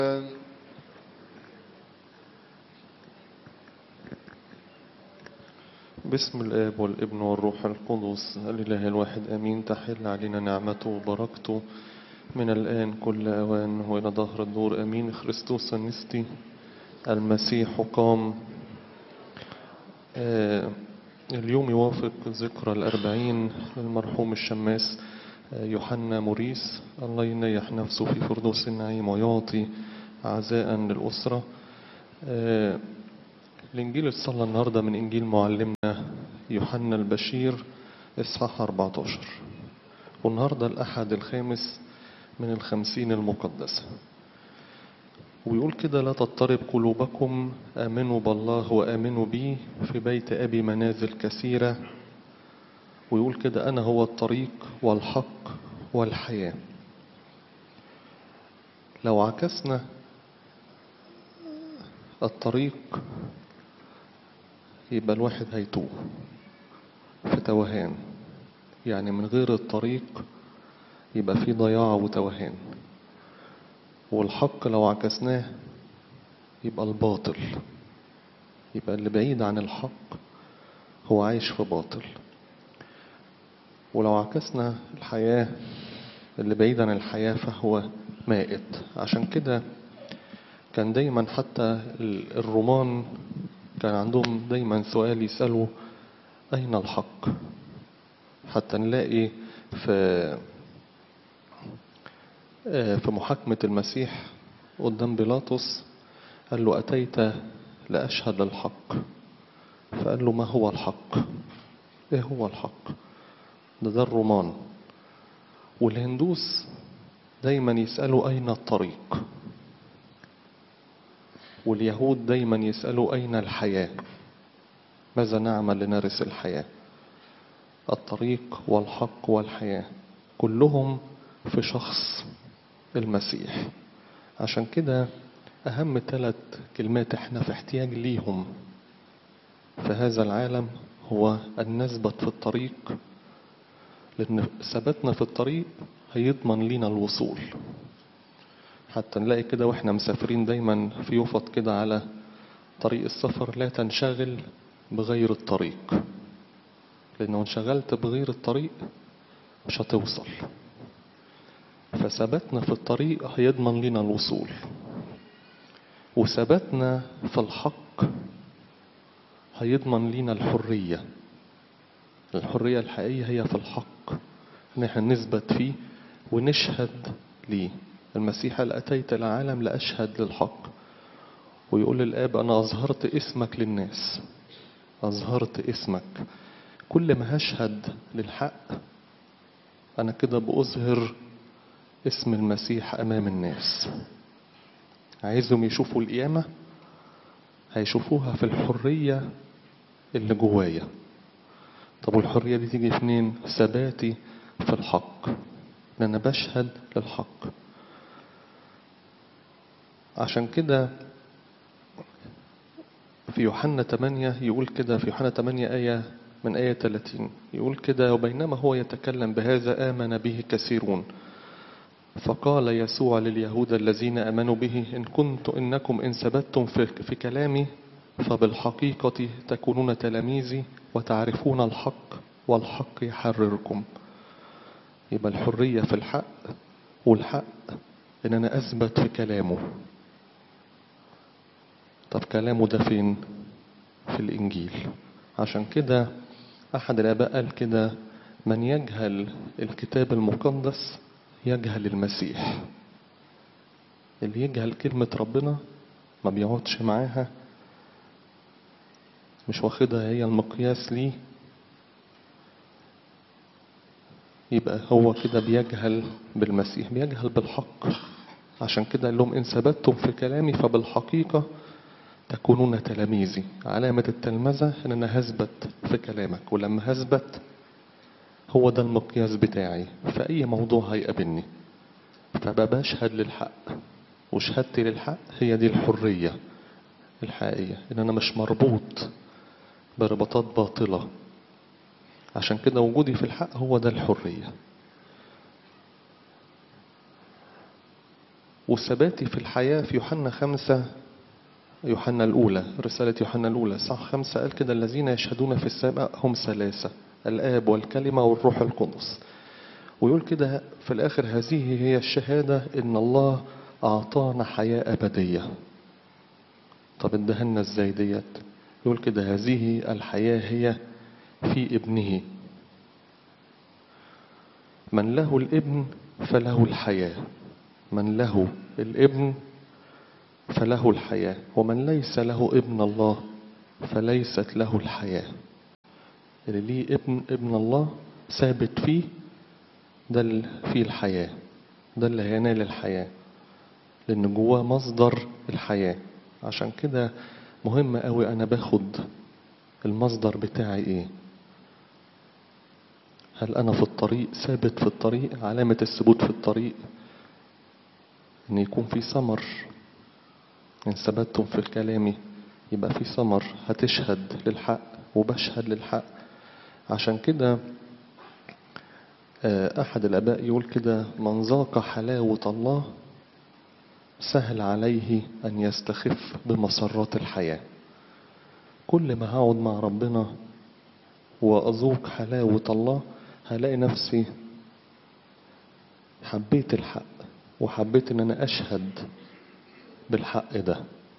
باسم الآب والابن والروح القدس الإله الواحد أمين تحل علينا نعمته وبركته من الآن كل أوان وإلى ظهر الدور أمين خريستوس النستي المسيح قام آه اليوم يوافق ذكرى الأربعين للمرحوم الشماس آه يوحنا موريس الله ينيح نفسه في فردوس النعيم ويعطي عزاء للأسرة آه الإنجيل اتصلى النهاردة من إنجيل معلمنا يوحنا البشير إصحاح 14 والنهاردة الأحد الخامس من الخمسين المقدسة ويقول كده لا تضطرب قلوبكم آمنوا بالله وآمنوا بي في بيت أبي منازل كثيرة ويقول كده أنا هو الطريق والحق والحياة لو عكسنا الطريق يبقى الواحد هيتوه في توهان يعني من غير الطريق يبقى في ضياع وتوهان والحق لو عكسناه يبقى الباطل يبقى اللي بعيد عن الحق هو عايش في باطل ولو عكسنا الحياة اللي بعيد عن الحياة فهو مائت عشان كده كان دايما حتى الرومان كان عندهم دايما سؤال يسألوا أين الحق حتى نلاقي في في محاكمة المسيح قدام بيلاطس قال له أتيت لأشهد للحق فقال له ما هو الحق إيه هو الحق ده ده الرومان والهندوس دايما يسألوا أين الطريق واليهود دايما يسألوا أين الحياة ماذا نعمل لنرث الحياة الطريق والحق والحياة كلهم في شخص المسيح عشان كده أهم ثلاث كلمات احنا في احتياج ليهم في هذا العالم هو أن نثبت في الطريق لأن ثبتنا في الطريق هيضمن لنا الوصول حتى نلاقي كده واحنا مسافرين دايما في يفط كده على طريق السفر لا تنشغل بغير الطريق لأنه انشغلت بغير الطريق مش هتوصل فثبتنا في الطريق هيضمن لنا الوصول وثبتنا في الحق هيضمن لنا الحرية الحرية الحقيقية هي في الحق ان احنا نثبت فيه ونشهد ليه المسيح قال أتيت العالم لأشهد للحق ويقول للآب أنا أظهرت اسمك للناس أظهرت اسمك كل ما هشهد للحق أنا كده بأظهر اسم المسيح أمام الناس عايزهم يشوفوا القيامة هيشوفوها في الحرية اللي جوايا طب والحرية دي تيجي فين ثباتي في الحق لأن أنا بشهد للحق عشان كده في يوحنا 8 يقول كده في يوحنا 8 آية من آية 30 يقول كده وبينما هو يتكلم بهذا آمن به كثيرون فقال يسوع لليهود الذين آمنوا به إن كنت إنكم إن ثبتتم في, في كلامي فبالحقيقة تكونون تلاميذي وتعرفون الحق والحق يحرركم يبقى الحرية في الحق والحق إن أنا أثبت في كلامه طب كلامه ده فين في الإنجيل عشان كده أحد الآباء قال كده من يجهل الكتاب المقدس يجهل المسيح اللي يجهل كلمة ربنا ما بيقعدش معاها مش واخدها هي المقياس ليه يبقى هو كده بيجهل بالمسيح بيجهل بالحق عشان كده قال لهم إن ثبتتم في كلامي فبالحقيقة تكونون تلاميذي علامة التلمذة إن أنا هثبت في كلامك ولما هثبت هو ده المقياس بتاعي في أي موضوع هيقابلني فبقى بشهد للحق وشهادتي للحق هي دي الحرية الحقيقية إن أنا مش مربوط برباطات باطلة عشان كده وجودي في الحق هو ده الحرية وثباتي في الحياة في يوحنا خمسة يوحنا الأولى رسالة يوحنا الأولى صح خمسة قال كده الذين يشهدون في السماء هم ثلاثة الآب والكلمة والروح القدس ويقول كده في الآخر هذه هي الشهادة إن الله أعطانا حياة أبدية طب ادهنا ازاي ديت يقول كده هذه الحياة هي في ابنه من له الابن فله الحياة من له الابن فله الحياة ومن ليس له ابن الله فليست له الحياة اللي ليه ابن ابن الله ثابت فيه ده اللي فيه الحياة ده اللي هينال الحياة لأن جواه مصدر الحياة عشان كده مهم قوي أنا باخد المصدر بتاعي إيه هل أنا في الطريق ثابت في الطريق علامة الثبوت في الطريق إن يكون في ثمر إن ثبتتم في كلامي يبقى في ثمر هتشهد للحق وبشهد للحق عشان كده أحد الآباء يقول كده من ذاق حلاوة الله سهل عليه أن يستخف بمسرات الحياة كل ما هقعد مع ربنا وأذوق حلاوة الله هلاقي نفسي حبيت الحق وحبيت ان انا اشهد بالحق ده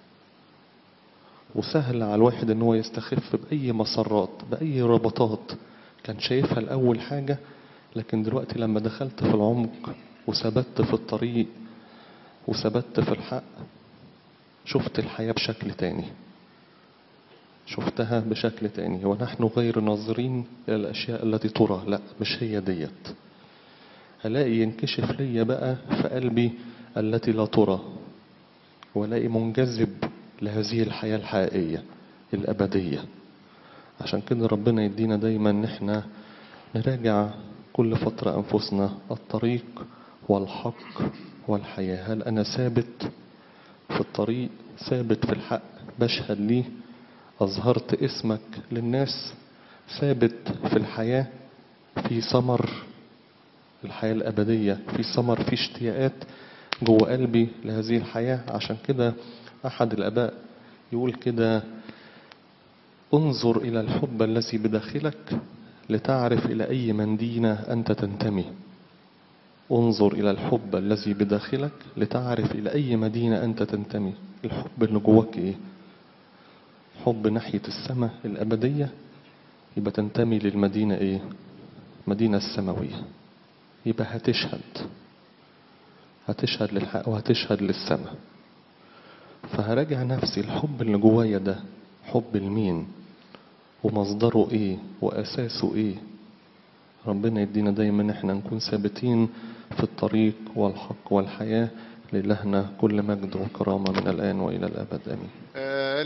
وسهل على الواحد ان هو يستخف باي مسرات باي ربطات كان شايفها الاول حاجة لكن دلوقتي لما دخلت في العمق وثبت في الطريق وثبت في الحق شفت الحياة بشكل تاني شفتها بشكل تاني ونحن غير ناظرين إلى الأشياء التي ترى لا مش هي ديت ألاقي ينكشف ليا بقى في قلبي التي لا ترى ولاقي منجذب لهذه الحياة الحقيقية الأبدية عشان كده ربنا يدينا دايما ان احنا نراجع كل فترة أنفسنا الطريق والحق والحياة هل أنا ثابت في الطريق ثابت في الحق بشهد ليه أظهرت اسمك للناس ثابت في الحياة في ثمر الحياة الأبدية في ثمر في اشتياقات جوه قلبي لهذه الحياة عشان كده أحد الآباء يقول كده انظر إلى الحب الذي بداخلك لتعرف إلى أي مدينة أنت تنتمي انظر إلى الحب الذي بداخلك لتعرف إلى أي مدينة أنت تنتمي الحب اللي جواك إيه حب ناحية السماء الأبدية يبقى تنتمي للمدينة إيه مدينة السماوية يبقى هتشهد هتشهد للحق وهتشهد للسماء فهراجع نفسي الحب اللي جوايا ده حب لمين ومصدره ايه واساسه ايه ربنا يدينا دايما احنا نكون ثابتين في الطريق والحق والحياة لإلهنا كل مجد وكرامة من الآن وإلى الأبد آمين